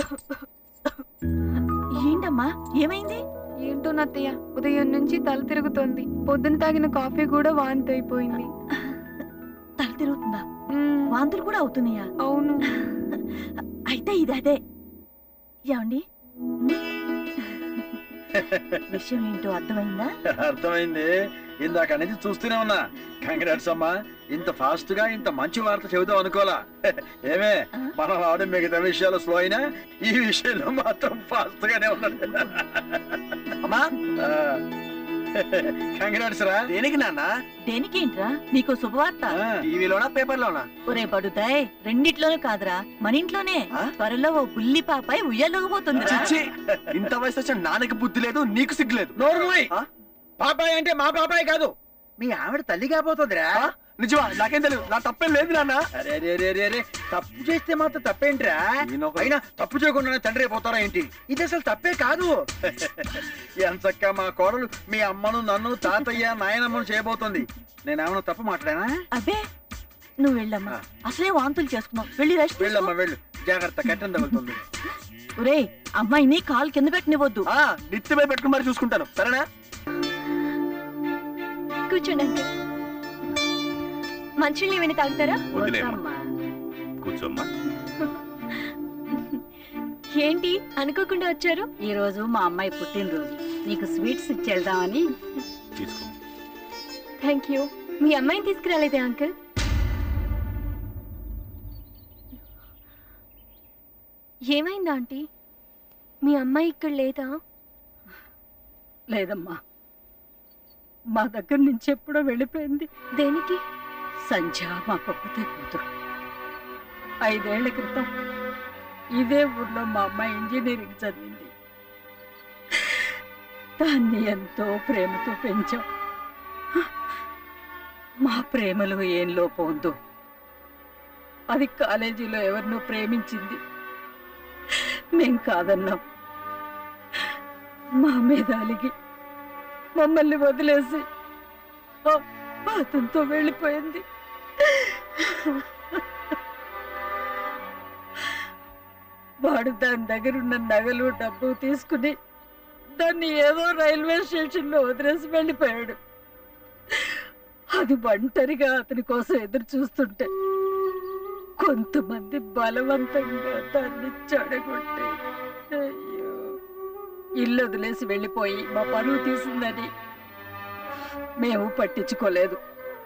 ఏంటమ్మా ఏమైంది ఏంటో నత్తయ్య ఉదయం నుంచి తల తిరుగుతోంది పొద్దున తాగిన కాఫీ కూడా వాంతి అయిపోయింది తల తిరుగుతుందా మ్మ్, వాంతులు కూడా అవుతున్నాయా అవును అయితే ఇది అదే ఏమండి విషయం ఏంటో అర్థమైందా అర్థమైంది ఇందాక నుంచి చూస్తూనే ఉన్నా కంగ్రాట్స్ అమ్మా ఇంత ఫాస్ట్ గా ఇంత మంచి వార్త చెబుదాం అనుకోలా ఏమే ఆ? మన వాడు మిగతా విషయాలు స్లో అయినా ఈ విషయంలో మాత్రం ఫాస్ట్ గానే ఉన్నాడు అమ్మా కంగ్రాట్స్ రా దేనికి నాన్న దేనికేంట్రా నీకు శుభవార్త ఆ, టీవీలోనా పేపర్లోనా ఒరే పడుతాయ్ రెండిట్లోనూ కాదురా మన ఇంట్లోనే ఆ? త్వరలో ఓ బుల్లి పాపాయి ఉయ్యలోకపోతుందిరా చిచ్చి ఇంత వయసు వచ్చిన నాన్నకి బుద్ధి లేదు నీకు సిగ్గు లేదు నోరు మూయ్. ఆ? పాపాయ్ అంటే మా పాపాయ్ కాదు మీ ఆవిడ తల్లి కాబోతుందిరా ఆ? నిజమా నాకేం తెలియదు నా తప్పేం లేదు నాన్న అరే రే రే రే రే తప్పు చేస్తే మాత్రం తప్పేంట్రా ఈయనొక- అయినా తప్పు చేయకుండానే తండ్రి అయిపోతారా ఏంటి ఇది అసలు తప్పే కాదు ఎంచక్క మా కోడలు మీ అమ్మను నన్ను తాతయ్య నాయనమ్మను చేయబోతుంది నేనేమన్నా తప్పు మాట్లాడానా అబ్బే నువ్వు వెళ్ళమ్మా ఆ. అసలే వాంతులు చేసుకున్నావు వెళ్ళి రెస్ట్ వెళ్ళమ్మా వెళ్ళు జాగ్రత్త కట్టం తగులుతుంది ఒరే అమ్మాయిని కాలు కింద పెట్టనివ్వద్దు ఆ, నెత్తి మీద పెట్టుకుని మరి చూసుకుంటాను సరేనా కూర్చోండి అంకుల్ మంచినీళ్ళు ఏమైనా తాగుతారా వదిలేమ్మా కూర్చోమ్మా ఏంటి అనుకోకుండా వచ్చారు ఈ రోజు మా అమ్మాయి పుట్టినరోజు నీకు స్వీట్స్ ఇచ్చి వెళ్దామని తీసుకో థ్యాంక్ యూ మీ అమ్మాయిని తీసుకురాలేదే అంకుల్ ఏమైందా ఆంటీ మీ అమ్మాయి ఇక్కడ లేదా లేదమ్మా మా దగ్గర నుంచి ఎప్పుడో వెళ్ళిపోయింది దేనికి సంధ్య మా పప్పుతే కూతురు ఐదేళ్ల క్రితం ఇదే ఊర్లో మా అమ్మాయి ఇంజనీరింగ్ చదివింది దాన్ని ఎంతో ప్రేమతో పెంచాం మా ప్రేమలో ఏం లోపం ఉందో అది కాలేజీలో ఎవరినో ప్రేమించింది మేం కాదన్నాం మా మీద అలిగి మమ్మల్ని వదిలేసి ఆ- అతనితో వెళ్ళిపోయింది వాడు దాని దగ్గర ఉన్న నగలు డబ్బు తీసుకుని దాన్ని ఏదో రైల్వే స్టేషన్ లో వదిలేసి వెళ్ళిపోయాడు అది ఒంటరిగా అతని కోసం ఎదురు చూస్తుంటే కొంతమంది బలవంతంగా దాన్ని చెడగొట్టి అయ్యో ఇల్లు వదిలేసి వెళ్ళిపోయి మా పరువు తీసిందని మేము పట్టించుకోలేదు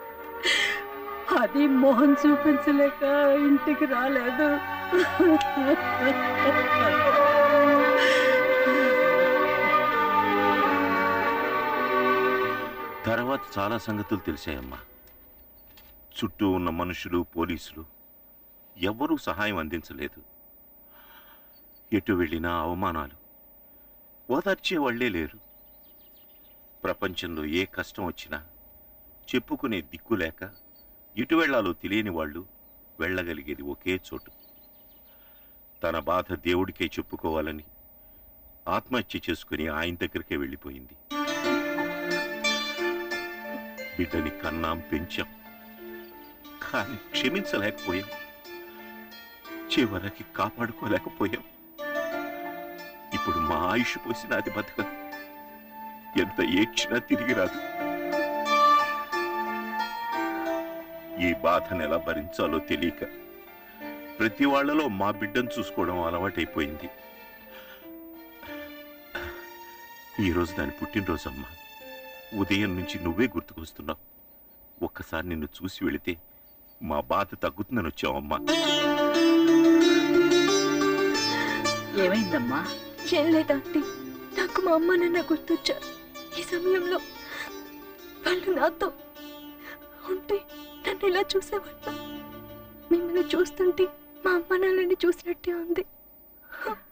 అది మోహన్ చూపించలేక ఇంటికి రాలేదు తర్వాత చాలా సంగతులు తెలిసాయమ్మా చుట్టూ ఉన్న మనుషులు పోలీసులు ఎవ్వరూ సహాయం అందించలేదు ఎటు వెళ్ళినా అవమానాలు ఓదార్చే వాళ్లే లేరు ప్రపంచంలో ఏ కష్టం వచ్చినా చెప్పుకునే దిక్కు లేక ఎటు వెళ్ళాలో తెలియని వాళ్ళు వెళ్ళగలిగేది ఒకే చోటు తన బాధ దేవుడికే చెప్పుకోవాలని ఆత్మహత్య చేసుకుని ఆయన దగ్గరికే వెళ్ళిపోయింది బిడ్డని కన్నాం పెంచాం కానీ క్షమించలేకపోయాం చివరికి కాపాడుకోలేకపోయాం ఇప్పుడు మా ఆయుష్ పోసిన అది బతక ఎంత ఏడ్చినా తిరిగి రాదు ఈ బాధను ఎలా భరించాలో తెలియక ప్రతి వాళ్ళలో మా బిడ్డను చూసుకోవడం అలవాటైపోయింది ఈరోజు దాని పుట్టినరోజు అమ్మా ఉదయం నుంచి నువ్వే గుర్తుకొస్తున్నావు ఒక్కసారి నిన్ను చూసి వెళితే మా బాధ తగ్గుతుందని వచ్చావమ్మా ఏమైందమ్మా ఏం లేదు ఆంటీ నాకు మా అమ్మ నాన్న గుర్తొచ్చారు ఈ సమయంలో వాళ్ళు నాతో ఉంటే నన్ను ఇలా చూసేవాళ్ళు మిమ్మల్ని చూస్తుంటే మా అమ్మ నాన్నని చూసినట్టే ఉంది